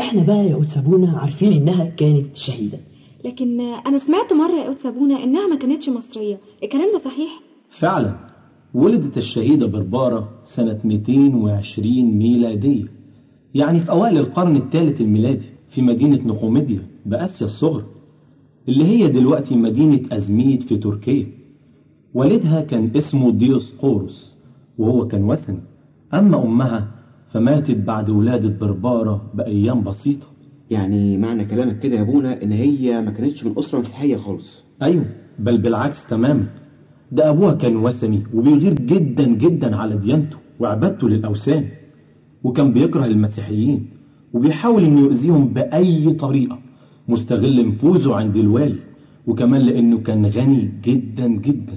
احنا بقى يا أتسابونا عارفين إنها كانت شهيدة لكن أنا سمعت مرة يا قدس أبونا إنها ما كانتش مصرية الكلام ده صحيح؟ فعلا ولدت الشهيدة بربارة سنة 220 ميلادية يعني في أوائل القرن الثالث الميلادي في مدينة نقوميديا بآسيا الصغرى اللي هي دلوقتي مدينة أزميت في تركيا والدها كان اسمه ديوسقورس وهو كان وثني أما أمها فماتت بعد ولادة بربارة بأيام بسيطة يعني معنى كلامك كده يا ابونا ان هي ما كانتش من اسره مسيحيه خالص أيوة بل بالعكس تماما ده أبوها كان وثني وبيغير جدا جدا على ديانته وعبادته للأوثان وكان بيكره المسيحيين وبيحاول إنه يؤذيهم بأي طريقة مستغل نفوذه عند الوالي وكمان لأنه كان غني جدا جدا